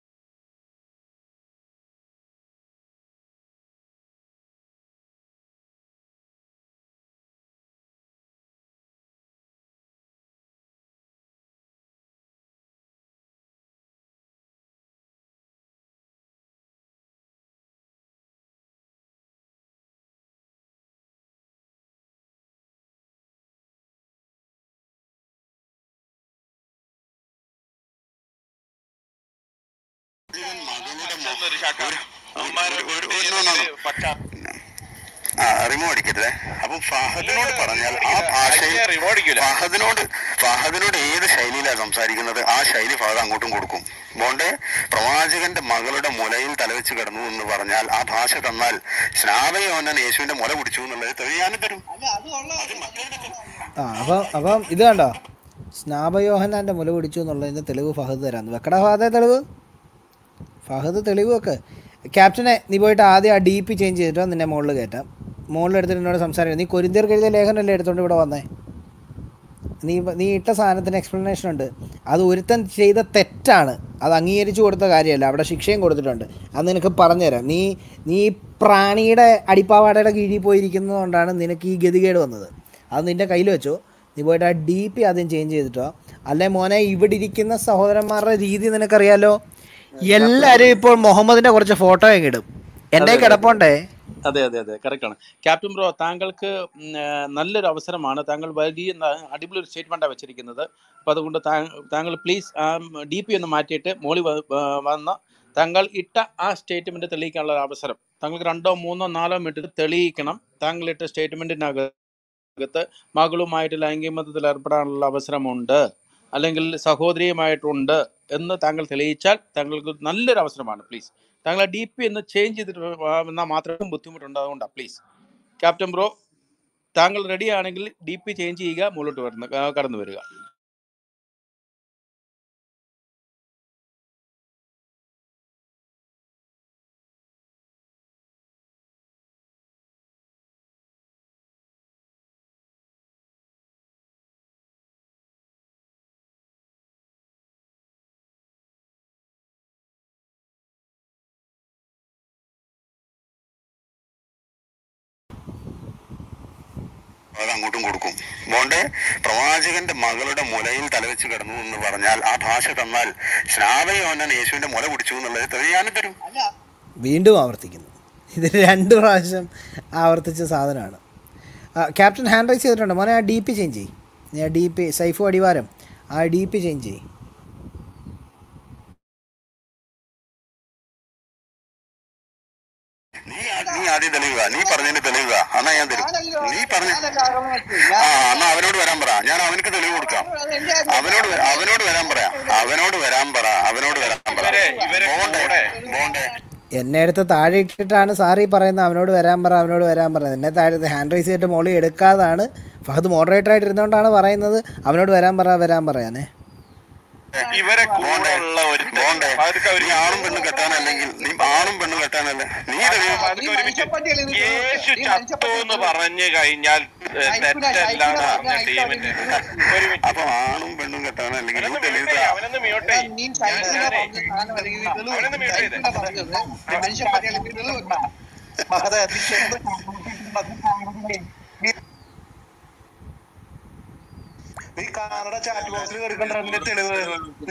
ആ റിമോ അടിക്കരുതേ അപ്പം ഫഹദിനോട് പറഞ്ഞാൽ ആ ഭാഷയിൽ ഫഹദിനോട് ഫഹദിനോട് ഏത് ശൈലിയിലാണ് സംസാരിക്കുന്നത് ആ ശൈലി ഫഹദ് അങ്ങോട്ടും കൊടുക്കും ബോണ്ടെ പ്രവാചകന്റെ മകളുടെ മുലയിൽ തലവെച്ച് കിടന്നു എന്ന് പറഞ്ഞാൽ ആ ഭാഷ തന്നാൽ സ്നാപയോനൻ യേശുവിന്റെ മുല പിടിച്ചു എന്നുള്ളത് തെളിവ് ഞാനും തരും അത് മറ്റൊരു ആ അപ്പം അപ്പം ഇത് കണ്ടോ സ്നാപയോഹനാൻ്റെ മുല പിടിച്ചു എന്നുള്ളതിൻ്റെ തെളിവ് ഫഹദ് തരാന്ന് വെക്കടാ ഫഹദെ തെളിവ് ഫഹദ് തെളിവ് വെക്ക് ക്യാപ്റ്റനെ നീ പോയിട്ട് ആദ്യം ആ ഡി പി ചേഞ്ച് ചെയ്തിട്ടോ നിന്നെ മുകളിൽ കയറ്റാം മുകളിൽ എടുത്തിട്ട് എന്നോട് സംസാരിക്കാം നീ കൊരിന്തിയർക്ക് എഴുതിയ ലേഖനമല്ലേ എടുത്തോണ്ട് ഇവിടെ വന്നേ നീ നീ ഇട്ട സാധനത്തിന് എക്സ്പ്ലനേഷൻ ഉണ്ട് അത് ഒരുത്തൻ ചെയ്ത തെറ്റാണ് അത് അംഗീകരിച്ചു കൊടുത്ത കാര്യമല്ല അവിടെ ശിക്ഷയും കൊടുത്തിട്ടുണ്ട് അത് നിനക്ക് പറഞ്ഞുതരാം നീ നീ ഈ പ്രാണിയുടെ അടിപ്പാവാടയുടെ കീഴിൽ പോയിരിക്കുന്നതുകൊണ്ടാണ് നിനക്ക് ഈ ഗതികേട് വന്നത് അത് നിൻ്റെ കയ്യിൽ വെച്ചോ നീ പോയിട്ട് ആ ഡി പി ആദ്യം ചേഞ്ച് ചെയ്തിട്ടോ അല്ലെ മോനെ ഇവിടെ ഇരിക്കുന്ന സഹോദരന്മാരുടെ രീതി നിനക്കറിയാലോ എല്ലാവരും ഇപ്പോൾ മുഹമ്മദിൻ്റെ കുറച്ച് ഫോട്ടോ ഒക്കെ ഇടും എൻ്റെ അതെ അതെ അതെ കിടപ്പുണ്ടേ അതെ അതെ അതെ കറക്റ്റ് ആണ് ക്യാപ്റ്റൻ ബ്രോ താങ്കൾക്ക് ഉം, ആ, നല്ലൊരു അവസരമാണ് താങ്കൾ വലിയ ന- അടിപൊളി ഒരു സ്റ്റേറ്റ്മെൻറ്റാണ് വെച്ചിരിക്കുന്നത് അപ്പോൾ അതുകൊണ്ട് താ- താങ്കൾ പ്ലീസ് ഡി പി ഒന്ന് മാറ്റിയിട്ട് മോളി വ- വ- വന്ന താങ്കൾ ഇട്ട ആ സ്റ്റേറ്റ്മെന്റ് തെളിയിക്കാനുള്ള ഒരു അവസരം താങ്കൾക്ക് രണ്ടോ മൂന്നോ നാലോ മിനിറ്റ് തെളിയിക്കണം താങ്കൾ ഇട്ട സ്റ്റേറ്റ്മെന്റിനകത്ത് മകളുമായിട്ട് ലൈംഗിക ബന്ധത്തിൽ ഏർപ്പെടാനുള്ള അവസരമുണ്ട് അല്ലെങ്കിൽ സഹോദരിയുമായിട്ടുണ്ട് എന്ന് താങ്കൾ തെളിയിച്ചാൽ താങ്കൾക്ക് നല്ലൊരു അവസരമാണ് പ്ലീസ് താങ്കൾ ഡി പി എന്ന് ചേഞ്ച് ചെയ്തിട്ട് വന്നാൽ മാത്രമേ ബുദ്ധിമുട്ടുണ്ട് അതുകൊണ്ടാണ് പ്ലീസ് ക്യാപ്റ്റൻ ബ്രോ താങ്കൾ റെഡി ആണെങ്കിൽ ഡി പി ചേഞ്ച് ചെയ്യുക മുകളിലോട്ട് വരുന്ന ആ, കടന്നു വരിക അത് അങ്ങോട്ടും കൊടുക്കും ബോണ്ടെ പ്രവാചകന്റെ മകളുടെ മുലയിൽ തലവെച്ച് കിടന്നു എന്ന് പറഞ്ഞാൽ ആ ഭാഷ തന്നാൽ ശ്രാവയോനൻ യേശുവിന്റെ മുല പിടിച്ചു എന്നുള്ളത് തെളിയാനും തരും വീണ്ടും ആവർത്തിക്കുന്നു ഇത് രണ്ട് പ്രാവശ്യം ആവർത്തിച്ച സാധനമാണ് ആ, ക്യാപ്റ്റൻ ഹാൻഡ് റൈസ് ചെയ്തിട്ടുണ്ട് മോനെ ആ ഡി പി ചേഞ്ച് ചെയ്യും ഞാൻ ഡി പി സൈഫു അടിവാരം ആ ഡി പി ചേഞ്ച് ചെയ്യും നീ ആ- നീ ആദ്യം തെളിയുക നീ പറഞ്ഞതിന് തെളിയുക എന്നാ ഞാൻ തരും നീ പറഞ്ഞ ആ എന്നാ അവനോട് വരാൻ പറ ഞാൻ അവനക്ക് തെളിവ് കൊടുക്കാം അവനോട് വ- അവനോട് വരാൻ പറയാം അവനോട് വരാൻ പറ അവനോട് വരാൻ പറ ബോണ്ടെ ബോണ്ടെ എന്നെ എടുത്ത് താഴെ ഇട്ടിട്ടാണ് സാറി പറയുന്നത് അവനോട് വരാൻ പറ അവനോട് വരാൻ പറയുന്നത് എന്നെ താഴെ ഹാൻഡ് റൈസ് ചെയ്തിട്ട് മോളി എടുക്കാതാണ് ഫഹദ് മോഡറേറ്റർ ആയിട്ട് ഇരുന്നുകൊണ്ടാണ് പറയുന്നത് അവനോട് വരാൻ പറ വരാൻ പറയാനേ ഇവരെ കൂടെയുള്ള ഒരു ബോണ്ടെ നീ ആണും പെണ്ണും കെട്ടാനല്ലെങ്കിൽ നീ ആണും പെണ്ണും കെട്ടാനല്ല നീ തെളിവ് യേശു ചത്തു എന്ന് പറഞ്ഞു കഴിഞ്ഞാൽ ഏഹ്, തെറ്റല്ല എന്ന് പറഞ്ഞ ടീമിന്റെ ഒരു മിനിറ്റ് അപ്പൊ ആണും പെണ്ണും കെട്ടാനല്ലെങ്കിൽ നീ അവനൊന്ന് തെളിവ് മ്യൂട്ട് താ. അവനൊന്ന് മ്യൂട്ട് അവനൊന്ന് മ്യൂട്ട് ചെയ്തേ നീ കാണട ചാറ്റ് ബോക്സിൽ കയറിക്കണ്ട അതിന്റെ തെളിവ് നീ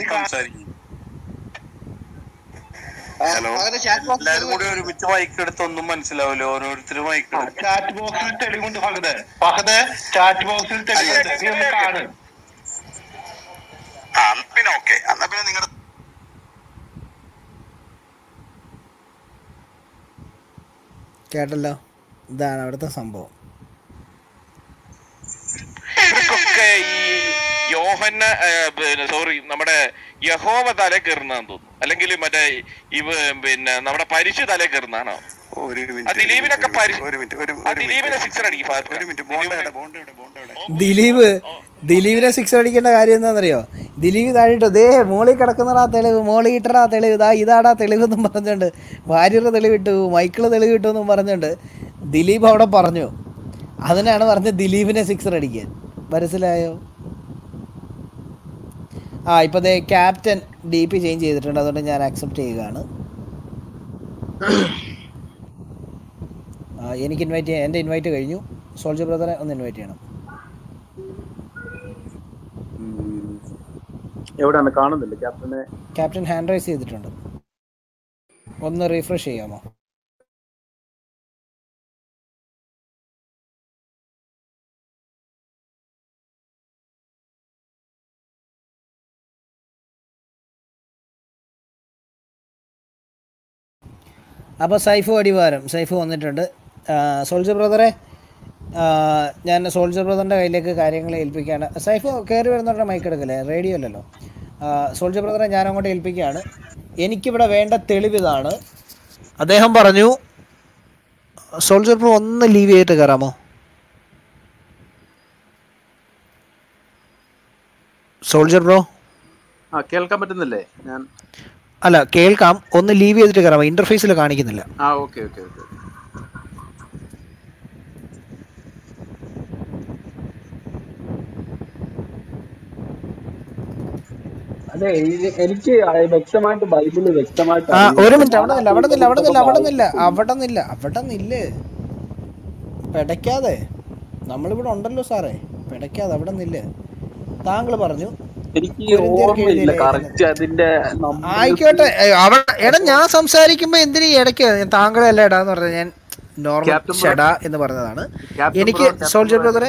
ഹലോ എല്ലാരും കൂടി ഒരുമിച്ച് മൈക്ക് എടുത്ത് ഒന്നും മനസ്സിലാവില്ല ഓരോരുത്തർ മൈക്ക് ചാറ്റ് ബോക്സിൽ തെളിവുണ്ട് ഫഹദ് ഫഹദ് ചാറ്റ് ബോക്സിൽ തെളിവുണ്ട് നീ ഒന്ന് കാണ് ആ എന്നാ പിന്നെ ഓക്കെ എന്നാ പിന്നെ നിങ്ങളുടെ കേട്ടല്ലോ ഇതാണ് അവിടുത്തെ സംഭവം ഇവർക്കൊക്കെ ഈ യോഹന്ന സോറി നമ്മുടെ യഹോവ തല കയറുന്നതാന്ന് തോന്നുന്നു അല്ലെങ്കിൽ മറ്റേ ഇവ പിന്നെ നമ്മുടെ പരിശു തല കയറുന്നതാണോ ഒരു ആ മിനിറ്റ് ദിലീപിനൊക്കെ പരി ഒരു മിനിറ്റ് ഒരു ആ ദിലീപിനെ സിക്സർ അടിക്കും ഒരു മിനിറ്റ് ബോണ്ടയുടെ ബോണ്ടയുടെ ബോണ്ടയുടെ ദിലീപ് ദിലീപിനെ സിക്സ് അടിക്കേണ്ട കാര്യം എന്താണെന്നറിയോ ദിലീപ് താഴിട്ടോ ദേ മോളിൽ കിടക്കുന്നടാ തെളിവ് മോളിൽ ഇട്ടടാ തെളിവ് ഇതാ ഇതാടാ തെളിവ് എന്നും പറഞ്ഞുകൊണ്ട് ഭാര്യയുടെ തെളിവ് ഇട്ടു മൈക്കിള് തെളിവ് ഇട്ടു എന്നും പറഞ്ഞുകൊണ്ട് ദിലീപ് അവിടെ പറഞ്ഞു അതിനാണ് പറഞ്ഞത് ദിലീപിനെ സിക്സർ അടിക്കാൻ മനസ്സിലായോ ആ ഇപ്പോൾ ദേ ക്യാപ്റ്റൻ ഡി പി ചേഞ്ച് ചെയ്തിട്ടുണ്ട് അതുകൊണ്ട് ഞാൻ അക്സെപ്റ്റ് ചെയ്യുകയാണ് ആ, എനിക്ക് ഇൻവൈറ്റ് ചെയ്യാൻ എൻ്റെ ഇൻവൈറ്റ് കഴിഞ്ഞു സോൾജർ ബ്രദറെ ഒന്ന് ഇൻവൈറ്റ് ചെയ്യണം എവിടെയാണ് കാണുന്നില്ല ക്യാപ്റ്റനെ ക്യാപ്റ്റൻ ഹാൻഡ് റൈസ് ചെയ്തിട്ടുണ്ട് ഒന്ന് റീഫ്രഷ് ചെയ്യാമോ അപ്പോൾ സൈഫു അടിവാരം സൈഫു വന്നിട്ടുണ്ട് സോൾജർ ബ്രദറെ ആ, ഞാൻ സോൾജർ ബ്രദറിൻ്റെ കയ്യിലേക്ക് കാര്യങ്ങൾ ഏൽപ്പിക്കുകയാണ് സൈഫു കയറി വരുന്നവരുടെ മൈക്ക് എടുക്കല്ലേ റേഡിയോ അല്ലല്ലോ ആ, സോൾജർ ബ്രദറെ ഞാൻ അങ്ങോട്ട് ഏൽപ്പിക്കുകയാണ് എനിക്കിവിടെ വേണ്ട തെളിവിതാണ് അദ്ദേഹം പറഞ്ഞു സോൾജർ ബ്രോ ഒന്ന് ലീവ് ചെയ്തിട്ട് കയറാമോ സോൾജർ ബ്രോ ആ കേൾക്കാൻ പറ്റുന്നില്ലേ ഞാൻ അല്ല കേൾക്കാം ഒന്ന് ലീവ് ചെയ്തിട്ട് കയറാമോ ഇന്റർഫേസിൽ കാണിക്കുന്നില്ല ആ ഓക്കെ ഓക്കെ ഓക്കെ അതെ എനിക്ക് വ്യക്തമായിട്ട് ബൈബിള് വ്യക്തമായിട്ട് ആ ഒരു മിനിറ്റ് അവിടെ നില്ല അവിടെ നില്ല അവിടെ നില്ല അവിടെ നില്ല അവിടെ നില്ല അവിടെ നില്ല് പെടയ്ക്കാതെ നമ്മളിവിടെ ഉണ്ടല്ലോ സാറേ പെടയ്ക്കാതെ അവിടെ നില്ല് താങ്കൾ പറഞ്ഞു എനിക്ക് കൊരിന്ത്യർക്ക് ഓർമ്മയില്ല എഴുതിയ ലേഖനം. കറക്റ്റ് അതിന്റെ number ആയിക്കോട്ടെ ഏ, അവിടെ എടാ ഞാൻ സംസാരിക്കുമ്പോ എന്തിനീ ഇടയ്ക്ക് താങ്കളെ അല്ല എടാ എന്ന് പറഞ്ഞത് ഞാൻ നോർമൽ Captain Bro- ഷെടാ എന്ന് പറഞ്ഞതാണ് Captain എനിക്ക് Bro, Captain സോൾജർ Bro ബ്രദറെ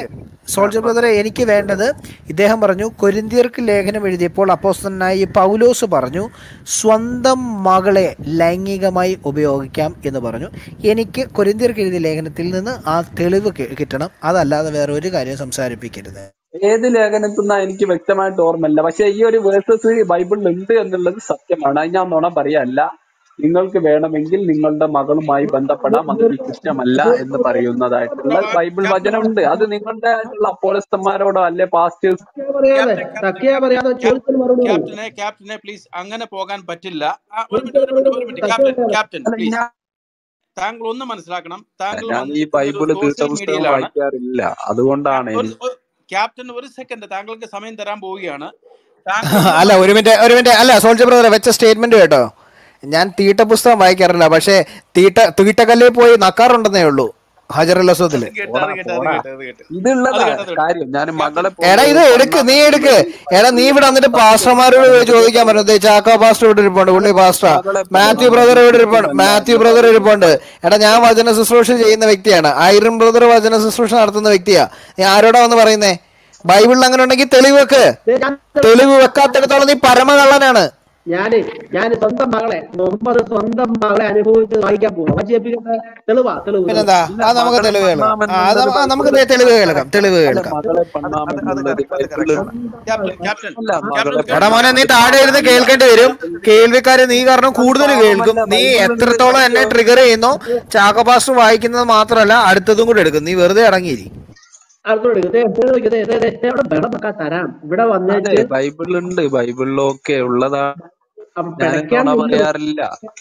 സോൾജർ ബ്രദറെ എനിക്ക് വേണ്ടത് ഇദ്ദേഹം പറഞ്ഞു കൊരിന്തിയർക്ക് ലേഖനം എഴുതിയപ്പോൾ അപ്പോസ്തലനായി പൗലോസ് പറഞ്ഞു സ്വന്തം മകളെ ലൈംഗികമായി ഉപയോഗിക്കാം എന്ന് പറഞ്ഞു എനിക്ക് കൊരിന്തിയർക്ക് എഴുതിയ ലേഖനത്തിൽ നിന്ന് ആ തെളിവ് കി- കിട്ടണം അതല്ലാതെ വേറെ ഒരു കാര്യം സംസാരിപ്പിക്കരുത് ഏത് ലേഖനത്തിൽ നിന്നാ എനിക്ക് വ്യക്തമായിട്ട് ഓർമ്മയില്ല പക്ഷെ ഈ ഒരു വേഴ്സസ് ബൈബിളിൽ ഉണ്ട് എന്നുള്ളത് സത്യമാണ് അത് ഞാൻ നുണ പറയല്ല നിങ്ങൾക്ക് വേണമെങ്കിൽ നിങ്ങളുടെ മകളുമായി ബന്ധപ്പെടാം അതൊരു കുറ്റമല്ല എന്ന് പറയുന്നതായിട്ടുള്ള ബൈബിൾ വചനമുണ്ട് അത് നിങ്ങളുടെ ആയിട്ടുള്ള അപ്പോളസ്തന്മാരോടോ അല്ലെ പാസ്റ്റേഴ്സ് പറയാതെ തക്കിയ പറയാതെ ചോദ്യത്തിന് മറുപടി പറയൂ ക്യാപ്റ്റനെ ക്യാപ്റ്റനെ പ്ലീസ് അങ്ങനെ പോകാൻ പറ്റില്ല ആ, ഒരു മിനിറ്റ് ഒരു മിനിറ്റ് ഒരു മിനിറ്റ് ക്യാപ്റ്റൻ ക്യാപ്റ്റൻ അല്ല പ്ലീസ് ഞാൻ താങ്കൾ ഒന്ന് മനസ്സിലാക്കണം താങ്കൾ ഞാൻ ഈ വന്നിരിക്കുന്നത് ഒരു ബൈബിള് സോഷ്യൽ തീർത്ഥപുസ്തകം മീഡിയയിലാണ് വായിക്കാറില്ല അതുകൊണ്ടാണ് ഒരു എനിക്ക് ഒരു- ക്യാപ്റ്റൻ ഒരു സെക്കൻഡ് താങ്കൾക്ക് സമയം തരാൻ പോവുകയാണ് താങ്കൾ ഒന്ന് അല്ല ഒരു മിനിറ്റ് ഒരു മിനിറ്റ് അല്ല സോൾജർ ബ്രദറെ വെച്ച സ്റ്റേറ്റ്മെന്റ് കേട്ടോ ഞാൻ തീട്ട പുസ്തകം വായിക്കാറില്ല പക്ഷേ തീട്ട തീട്ടക്കല്ലിൽ പോയി നക്കാറുണ്ടെന്നേ ഉള്ളൂ ഹജർ അലസത്തിൽ അത് കേട്ട് പോടാ അത് കേട്ട് അത് പോടാ കേട്ട് അത് കേട്ട് അത് ഇതുള്ളതാ കേട്ട് അത് കേട്ട് കാര്യം ഞാൻ മകളെ എടാ ഇത് പോലെ എടുക്ക് നീ കണ്ണാടി എടുക്ക് എടാ നീ ഇവിടെ വന്നിട്ട് പാസ്റ്റർമാരോട് പോയി ചോദിക്കാൻ പറഞ്ഞു ദേ ചാക്കോ പാസ്റ്റർ ഇവിടെ ഇരിപ്പുണ്ട് പുള്ളി പാസ്റ്റർ മകളെ മാത്യു ബ്രദർ ഇവിടെ ഇരിപ്പുണ്ട് മാത്യു ബ്രദർ ഇരിപ്പുണ്ട് എടാ ഞാൻ വചന ശുശ്രൂഷ ചെയ്യുന്ന വ്യക്തിയാണ് ഐറൻ ബ്രദർ വചന ശുശ്രൂഷ നടത്തുന്ന വ്യക്തിയാ നീ ആരോടാ വന്ന് പറയുന്നേ ബൈബിളിൽ അങ്ങനെ ഉണ്ടെങ്കിൽ തെളിവ് വെക്ക് ദേ ഞാൻ തെളിവ് വെക്കാത്തിടത്തോളം നീ പരമകള്ളനാണ് ഞാന് ഞാൻ സ്വന്തം മകളെ മുഹമ്മദ് സ്വന്തം മകളെ അനുഭവിച്ച് വായിക്കാൻ പോകും വഞ്ചിപ്പിക്കുന്ന തെളിവാ തെളിവ് തെളിവ് പിന്നെന്താ ഇല്ല അത് നമുക്ക് മകളെ തെളിവ് കേൾക്കാം ആ, അത് പണ്ണാമെന്നുള്ളത് ആ, നമുക്ക് ബൈബിളിൽ ദേ തെളിവ് കേൾക്കാം തെളിവ് അല്ല കേൾക്കാം മകളെ അത് അത് പണ്ണാമെന്നുള്ളത് അത് ബൈബിളിൽ കറക്റ്റ് ക്യാപ്റ്റൻ ക്യാപ്റ്റൻ അല്ല ക്യാപ്റ്റൻ മകളെ എടാ മോനെ നീ ക്യാപ്റ്റൻ താഴെ ഇരുന്ന് കേൾക്കേണ്ടി വരും കേൾവിക്കാര് നീ കാരണം കൂടുതൽ കേൾക്കും പാവമല്ല നീ ബൈബിളുണ്ട് എത്രത്തോളം എന്നെ ട്രിഗർ ചെയ്യുന്നോ ചാക്കോ പാസ്റ്റർ വായിക്കുന്നത് മാത്രമല്ല അടുത്തതും കൂടെ എടുക്കും നീ വെറുതെ അടങ്ങിയിരി അടുത്തോട് ദേ, ദേ, ദേ, ദേ, ദേ, ദേ, ഇവിടെ ബഹളം വെക്കാൻ തരാം ഇവിടെ അതെ വന്നേച്ച് ബൈബിളിലുണ്ട് ബൈബിളിലൊക്കെ ഉള്ളതാണ് അപ്പൊ ഞാൻ പിടയ്ക്കാൻ നുണ നിന്നു പറയാറില്ല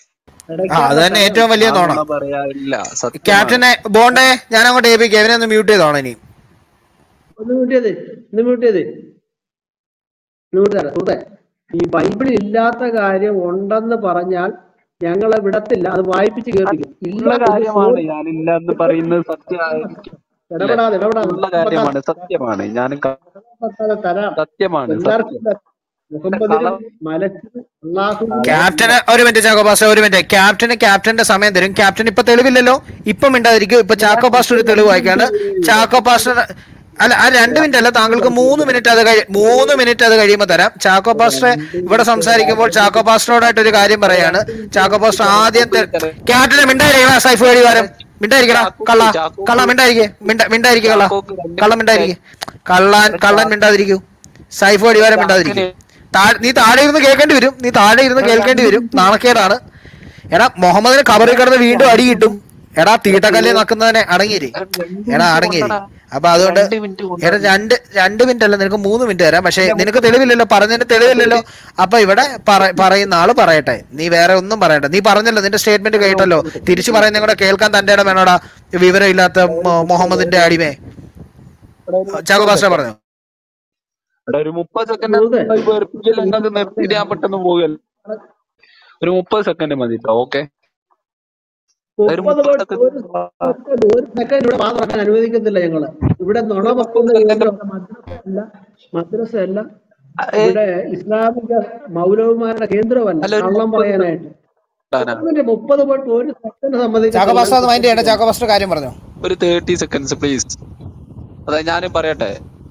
ആ പിടയ്ക്കാൻ അത് തന്നെ തരാം ഏറ്റവും വലിയ ഞാൻ നോണ നുണ പറയാറില്ല സത്യമാണ് ക്യാപ്റ്റനെ ബോണ്ടേ ഞാൻ അങ്ങോട്ട് ഏൽപ്പിക്കാം ഇവനെ ഒന്ന് മ്യൂട്ട് ചെയ്തോണം ഇനി ഒന്ന് മ്യൂട്ട് ചെയ്ത് ഒന്ന് മ്യൂട്ട് ചെയ്ത് മ്യൂട്ട് തരാം സുഹൃത്തെ ഈ ബൈബിളിൽ ഇല്ലാത്ത കാര്യം ഉണ്ടെന്ന് പറഞ്ഞാൽ ഞങ്ങളെ വിടത്തില്ല അത് വായിപ്പിച്ച് കേൾപ്പിക്കും ഉള്ള ഇല്ല ഒരു കാര്യമാണ് സോഴ്സ് ഞാനില്ല എന്ന് പറയുന്നത് സത്യമായിരിക്കും ഇല്ല ഇടപെടാതെ ഇടപെടാതെ ഉള്ള കാര്യമാണ് സത്യമാണ് ഞാൻ ക- ഇടപെടാതെ തരാം സത്യമാണ് എല്ലാവർക്കും സത്യം തരാം. മുഹമ്മദിനും മലക്കും അള്ളാഹുവിനും ക്യാപ്റ്റന് ഒരു മിനിറ്റ് ചാക്കോ പാസ്റ്റർ ഒരു മിനിറ്റ് ക്യാപ്റ്റന് ക്യാപ്റ്റന്റെ സമയം തരും ക്യാപ്റ്റൻ ഇപ്പൊ തെളിവില്ലല്ലോ ഇപ്പൊ മിണ്ടാതിരിക്കും ഇപ്പൊ ചാക്കോ പാസ്റ്റർ ഒരു തെളിവ് വായിക്കാണ് ചാക്കോ പാസ്റ്റർ അല്ല ആ രണ്ട് മിനിറ്റ് അല്ല താങ്കൾക്ക് മൂന്ന് മിനിറ്റ് അത് കഴി മൂന്ന് മിനിറ്റ് അത് കഴിയുമ്പോൾ തരാം ചാക്കോ പാസ്റ്റർ ഇവിടെ സംസാരിക്കുമ്പോൾ ചാക്കോ പാസ്റ്ററോടായിട്ട് ഒരു കാര്യം പറയാണ് ചാക്കോ പാസ്റ്റർ ആദ്യം തെ- ക്യാപ്റ്റനെ മിണ്ടായിരിക്കണം സൈഫ് കഴിവാരം മിണ്ടായിരിക്കടാ കള്ള കള്ള മിണ്ടായിരിക്കേ മിണ്ട മിണ്ടായിരിക്കേ കള്ള ചാക്കോക്ക് രണ്ട് കള്ളം മിനിറ്റ് മിണ്ടായിരിക്കേ കള്ളാൻ കള്ളൻ മിണ്ടാതിരിക്കൂ സൈഫ് കഴിവാരം മിണ്ടാതിരിക്കും താഴെ നീ താഴെ ഇരുന്ന് കേൾക്കേണ്ടി വരും നീ താഴെ ഇരുന്ന് കേൾക്കേണ്ടി വരും നാണക്കേടാണ് എടാ മുഹമ്മദിന് കബറിൽ കിടന്ന് വീണ്ടും അടി കിട്ടും എടാ തീട്ടക്കല്ല് നക്കുന്നവനെ അടങ്ങിയിരി എടാ അടങ്ങിയിരി അപ്പൊ അതുകൊണ്ട് രണ്ട് മിനിറ്റ് എടാ രണ്ട് രണ്ട് മിനിറ്റ് അല്ല നിനക്ക് മൂന്ന് മിനിറ്റ് തരാം പക്ഷെ നിനക്ക് തെളിവില്ലല്ലോ പറഞ്ഞതിന് തെളിവില്ലല്ലോ അപ്പൊ ഇവിടെ പറ- പറയുന്ന ആള് പറയട്ടെ നീ വേറെ ഒന്നും പറയട്ടെ നീ പറഞ്ഞല്ലോ നിന്റെ സ്റ്റേറ്റ്മെന്റ് കേട്ടല്ലോ തിരിച്ചു പറയുന്ന കൂടെ കേൾക്കാൻ തന്റെ ഇടം വേണോടാ വിവരമില്ലാത്ത മൊ- മുഹമ്മദിന്റെ അടിമേ ചാക്കോ പാസ്റ്റർ പറഞ്ഞു എടാ ഒരു മുപ്പത് സെക്കൻഡ് സുഹൃത്തെ വെറുപ്പിക്കൽ നിങ്ങൾക്ക് നിർത്തിയിട്ട് ഞാൻ പെട്ടെന്ന് പോകുകയല്ല ഒരു മുപ്പത് സെക്കൻഡ് മതി ഓക്കെ ഒരു മുപ്പത് മുപ്പത് പോയിട്ട് ഒരു സെക്കൻഡ് സെക്കൻഡ് ഒരു സെക്കൻഡ് ഇവിടെ വാ തുറക്കാൻ അനുവദിക്കത്തില്ല ഞങ്ങള് ഇവിടെ നുണ ഒരു മുപ്പത് പറയുന്ന സെക്കൻഡ് കേന്ദ്രം മദ്രസ അല്ല മദ്രസ അല്ല ഇവിടെ ഇസ്ലാമിക മൗലവിമാരുടെ കേന്ദ്രമല്ല അല്ല ഒരു കള്ളം മുപ്പത് പറയാനായിട്ട് സെക്കൻഡ് അതിന്റെ മുപ്പത് പോയിട്ട് ഒരു സെക്കൻഡ് ചാക്കോ സമ്മതിക്കത്തില്ല പാസ്റ്റർ അത് മൈൻഡ് ചെയ്യട്ടെ ചാക്കോ പാസ്റ്റർ കാര്യം പറഞ്ഞു ഒരു തേർട്ടി സെക്കൻഡ്സ് പ്ലീസ് അതായത് ഞാനും പറയട്ടെ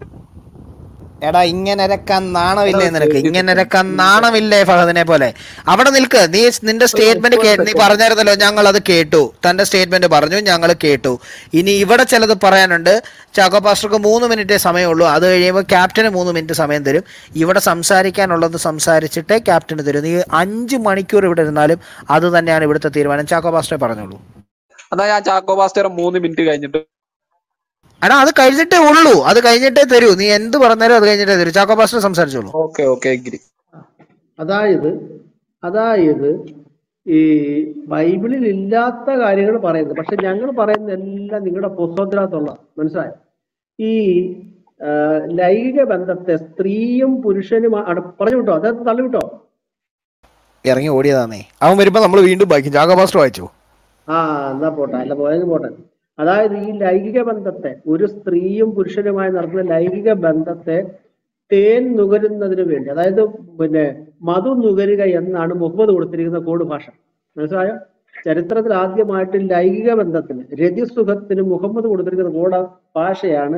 എടാ ഇങ്ങനെ ഇരക്കാൻ നാണമില്ലേ നിനക്ക് ഇങ്ങനെ ഇരക്കാൻ നാണമില്ലേ ഫഹദിനെ പോലെ അവിടെ നിൽക്ക് നീ നിന്റെ സ്റ്റേറ്റ്മെന്റ് കേട്ട് നീ പറഞ്ഞായിരുന്നല്ലോ ഞങ്ങൾ അത് കേട്ടു തന്റെ സ്റ്റേറ്റ്മെന്റ് പറഞ്ഞു ഞങ്ങൾ കേട്ടു ഇനി ഇവിടെ ചിലത് പറയാനുണ്ട് ചാക്കോ പാസ്റ്റർക്ക് മൂന്ന് മിനിറ്റേ സമയമുള്ളൂ അത് കഴിയുമ്പോൾ ക്യാപ്റ്റന് മൂന്ന് മിനിറ്റ് സമയം തരും ഇവിടെ സംസാരിക്കാനുള്ളത് സംസാരിച്ചിട്ടേ ക്യാപ്റ്റന് തരും നീ അഞ്ച് മണിക്കൂർ ഇവിടെ ഇരുന്നാലും അത് തന്നെയാണ് ഇവിടുത്തെ തീരുമാനം ചാക്കോ പാസ്റ്ററെ പറഞ്ഞോളൂ എന്നാ ഞാൻ ചാക്കോ പാസ്റ്റർ മൂന്ന് മിനിറ്റ് കഴിഞ്ഞിട്ട് എടാ അത് കഴിഞ്ഞിട്ടേ ഉള്ളൂ അത് കഴിഞ്ഞിട്ടേ തരൂ നീ എന്ത് പറഞ്ഞാലും അത് കഴിഞ്ഞിട്ടേ തരൂ ചാക്കോ പാസ്റ്റർ സംസാരിച്ചോളൂ ഓക്കെ ഓക്കെ എഗ്രി അതായത് അതായത് ഈ ബൈബിളിൽ ഇല്ലാത്ത കാര്യങ്ങൾ പറയുന്നത് പക്ഷെ ഞങ്ങൾ പറയുന്ന എല്ലാം നിങ്ങളുടെ പുസ്തകത്തിനകത്തുള്ള മനസ്സിലായോ ഈ ആ, ലൈംഗിക ബന്ധത്തെ സ്ത്രീയും പുരുഷനും അട- പറഞ്ഞു വിട്ടോ അതായത് തള്ളിവിട്ടോ ഇറങ്ങി ഓടിയതാന്നേ അവൻ വരുമ്പോ നമ്മൾ വീണ്ടും വായിക്കും ചാക്കോ പാസ്റ്റർ വായിച്ചു ആ എന്നാ പോട്ടെ അല്ല പോയെങ്കിൽ പോട്ടെ അതായത് ഈ ലൈംഗിക ബന്ധത്തെ ഒരു സ്ത്രീയും പുരുഷനുമായി നടത്തുന്ന ലൈംഗിക ബന്ധത്തെ തേൻ നുകരുന്നതിന് വേണ്ടി അതായത് പിന്നെ മധു നുകരുക എന്നാണ് മുഹമ്മദ് കൊടുത്തിരിക്കുന്ന കോഡ് ഭാഷ മനസ്സിലായോ ചരിത്രത്തിൽ ആദ്യമായിട്ട് ലൈംഗിക ബന്ധത്തിന് രതിസുഖത്തിന് മുഹമ്മദ് കൊടുത്തിരിക്കുന്ന കോഡ് ഭാഷയാണ്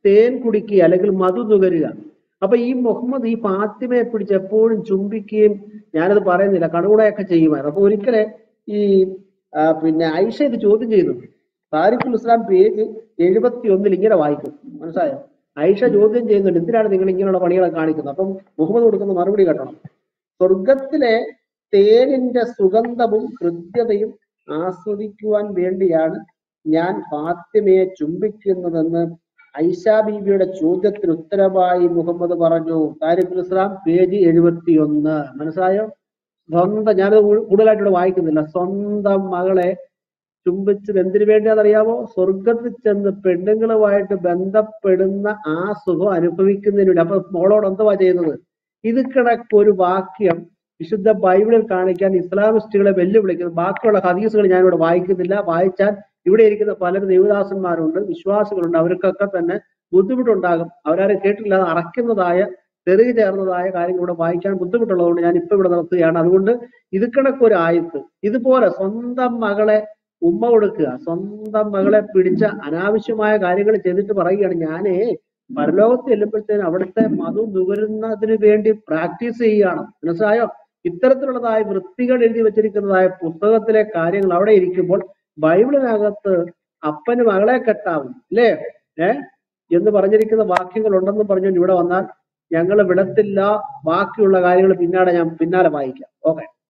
തേൻ കുടിക്കുക അല്ലെങ്കിൽ മധു നുകരുക അപ്പൊ ഈ മുഹമ്മദ് ഈ ഫാത്തിമയെ പിടിച്ച് എപ്പോഴും ചുംബിക്കുകയും ഞാനത് പറയുന്നില്ല കണുകുടയൊക്കെ ചെയ്യുമായിരുന്നു അപ്പൊ ഒരിക്കലെ ഈ ആ, പിന്നെ ഐഷ ഇത് ചോദ്യം ചെയ്തു താരിഖുൽ ഇസ്ലാം പേജ് എഴുപത്തി ഒന്നിൽ ഇങ്ങനെ വായിക്കും മനസ്സിലായോ ഐഷ ചോദ്യം ചെയ്യുന്നുണ്ട് എന്തിനാണ് നിങ്ങൾ ഇങ്ങനെയുള്ള പണികളൊക്കെ കാണിക്കുന്നത് അപ്പം മുഹമ്മദ് കൊടുക്കുന്ന മറുപടി കേട്ടണം സ്വർഗത്തിലെ തേനിന്റെ സുഗന്ധവും ഹൃദ്യതയും ആസ്വദിക്കുവാൻ വേണ്ടിയാണ് ഞാൻ ഫാത്തിമയെ ചുംബിക്കുന്നതെന്ന് ഐഷ ബീവിയുടെ ചോദ്യത്തിന് ഉത്തരമായി മുഹമ്മദ് പറഞ്ഞു താരിഖുൽ ഇസ്ലാം പേജ് എഴുപത്തി ഒന്ന് മനസ്സിലായോ സ്വന്തം ഞാനത് കൂ- കൂടുതലായിട്ട് വായിക്കുന്നില്ല സ്വന്തം മകളെ ചുംബിച്ചത് എന്തിനു വേണ്ടിയാണെന്നറിയാമോ സ്വർഗത്തിൽ ചെന്ന് പെണ്ണുങ്ങളുമായിട്ട് ബന്ധപ്പെടുന്ന ആ സുഖം അനുഭവിക്കുന്നതിന് വേണ്ടി അപ്പൊ മോളോട് എന്തുവാ ചെയ്യുന്നത് ഇത് കണക്കൊരു വാക്യം വിശുദ്ധ ബൈബിളിൽ കാണിക്കാൻ ഇസ്ലാമിസ്റ്റുകളെ വെല്ലുവിളിക്കുന്നു ബാക്കിയുള്ള ഹദീസുകൾ ഞാനിവിടെ വായിക്കുന്നില്ല വായിച്ചാൽ ഇവിടെ ഇരിക്കുന്ന പലരും ദേവദാസന്മാരുണ്ട് വിശ്വാസികളുണ്ട് അവർക്കൊക്കെ തന്നെ ബുദ്ധിമുട്ടുണ്ടാകും അവരാരും കേട്ടില്ല അറയ്ക്കുന്നതായ തെറി ചേർന്നതായ കാര്യങ്ങൾ ഇവിടെ വായിക്കാൻ ബുദ്ധിമുട്ടുള്ളതുകൊണ്ട് ഞാൻ ഇപ്പൊ ഇവിടെ നിർത്തുകയാണ് അതുകൊണ്ട് ഇത് കണക്കൊരു ആയത്ത് ഇതുപോലെ സ്വന്തം മകളെ ഉമ്മ കൊടുക്കുക സ്വന്തം മകളെ പിടിച്ച അനാവശ്യമായ കാര്യങ്ങൾ ചെയ്തിട്ട് പറയുകയാണ് ഞാനേ പരലോകത്ത് ചെല്ലുമ്പോഴത്തേന് അവിടുത്തെ മധു നുകരുന്നതിന് വേണ്ടി പ്രാക്ടീസ് ചെയ്യുകയാണ് മനസ്സിലായോ ഇത്തരത്തിലുള്ളതായ വൃത്തികൾ എഴുതി വെച്ചിരിക്കുന്നതായ പുസ്തകത്തിലെ കാര്യങ്ങൾ അവിടെ ഇരിക്കുമ്പോൾ ബൈബിളിനകത്ത് അപ്പന് മകളെ കെട്ടാവും അല്ലേ ഏ എന്ന് പറഞ്ഞിരിക്കുന്ന വാക്യങ്ങൾ ഉണ്ടെന്ന് പറഞ്ഞുകൊണ്ട് ഇവിടെ വന്നാൽ ഞങ്ങൾ വിടത്തില്ല ബാക്കിയുള്ള കാര്യങ്ങൾ പിന്നാലെ ഞാൻ പിന്നാലെ വായിക്കാം ഓക്കെ